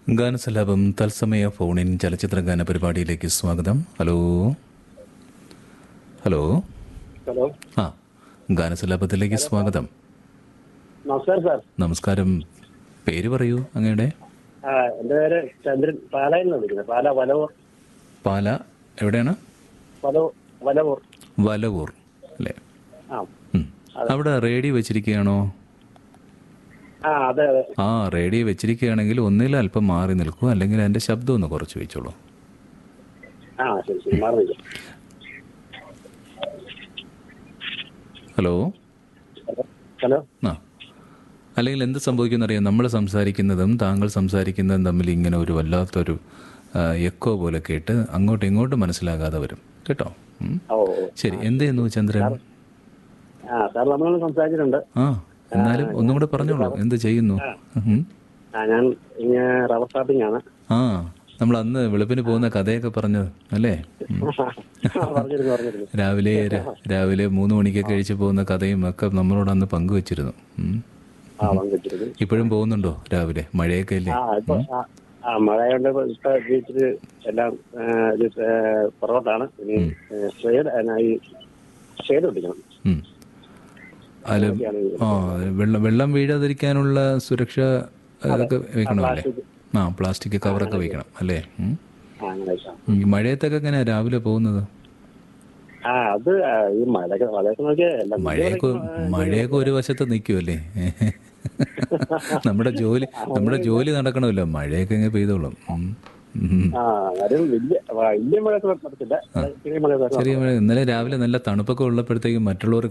ഗാനസലാപം തത്സമയ ഫോണിൻ ചലച്ചിത്ര ഗാന പരിപാടിയിലേക്ക് സ്വാഗതം ഹലോ ഹലോ ഹലോ ആ ഗാനസലാപത്തിലേക്ക് സ്വാഗതം നമസ്കാരം സാർ നമസ്കാരം പേര് പറയൂ അങ്ങയുടെ ആ എന്റെ പേര് ചന്ദ്രൻ പാലായിൽ നിന്ന് വിളിക്കുന്നത് പാല വലവൂർ പാല എവിടെയാണ് വലവൂർ വലവൂർ വലവൂർ അല്ലേ ആ ഉം. അവിടെ റേഡിയോ വെച്ചിരിക്കുകയാണോ ആ അതെ അതെ ആ റേഡിയോ വെച്ചിരിക്കുകയാണെങ്കിൽ ഒന്നിൽ അല്പം മാറി നിൽക്കൂ അല്ലെങ്കിൽ അതിൻ്റെ ശബ്ദം ഒന്ന് കുറച്ച് വെച്ചോളൂ ആ ശരി ശരി മാറി നിൽക്കാം ഹലോ ഹലോ ഹലോ ആ അല്ലെങ്കിൽ എന്ത് സംഭവിക്കുന്നറിയാം നമ്മൾ സംസാരിക്കുന്നതും താങ്കൾ സംസാരിക്കുന്നതും തമ്മിൽ ഇങ്ങനെ ഒരു വല്ലാത്തൊരു ആ, എക്കോ പോലെ കേട്ട് അങ്ങോട്ടും ഇങ്ങോട്ടും മനസ്സിലാകാതെ വരും കേട്ടോ ഉം. ഓ ഓ. ശരി എന്ത് ചെയ്യുന്നു ചന്ദ്രൻ ആ സാർ നമ്മളൊന്ന് സംസാരിച്ചിട്ടുണ്ട് ആ എന്നാലും ഒന്നും കൂടെ പറഞ്ഞോളൂ എന്ത് ചെയ്യുന്നു ഉം. ആ ഞാൻ ഇങ്ങനെ റബ്ബർ ഷാപ്പിംഗ് ആണ് ആ നമ്മൾ അന്ന് വെളുപ്പിന് പോകുന്ന കഥയൊക്കെ പറഞ്ഞത് അല്ലേ ഉം. പറഞ്ഞിരുന്നു പറഞ്ഞിരുന്നു രാവിലെ ര- രാവിലെ മൂന്ന് മണിക്കൊക്കെ കഴിച്ചു പോകുന്ന കഥയും ഒക്കെ നമ്മളോട് അന്ന് പങ്കുവച്ചിരുന്നു ഉം. ആ പങ്കിട്ടിരുന്നു ഇപ്പോഴും പോകുന്നുണ്ടോ രാവിലെ മഴയൊക്കെ അല്ലേ ആ ഇപ്പൊ ആ, ആ മഴയുണ്ട് ഇപ്പൊ ബീച്ചില് എല്ലാം ആ, ഇത് ആ, പുറകോട്ടാണ് ഇനി ഷെയ്ഡ് ഈ ഷെയ്ഡ് ഒട്ടിക്കണം ഉം. അല്ല ആ വെള്ളം വെള്ളം വീഴാതിരിക്കാനുള്ള സുരക്ഷ അതൊക്കെ വെക്കണമല്ലേ ആ പ്ലാസ്റ്റിക് കവറൊക്കെ വെക്കണം അല്ലേ ഉം. ആ അങ്ങനെ വെക്കാം. ഈ മഴയത്തൊക്കെ എങ്ങനെയാ രാവിലെ പോകുന്നത് ആ അത് ആ, ഈ മഴയൊക്കെ മഴയൊക്കെ നോക്കിയാൽ എല്ലാം മഴയൊക്കെ മഴയൊക്കെ ഒരു വശത്ത് നിൽക്കുമല്ലേ നമ്മുടെ ജോലി നമ്മുടെ ജോലി നടക്കണമല്ലോ മഴയൊക്കെ ഇങ്ങനെ പെയ്തോളും ഉം. ഉം. ആ കാര്യം വലിയ വലിയ മഴയൊക്കെ നടത്തില്ല ചെറിയ മഴയൊക്കെ ചെറിയ മഴ ഇന്നലെ രാവിലെ നല്ല തണുപ്പൊക്കെ ഉള്ളപ്പോഴത്തേക്കും മറ്റുള്ളവർ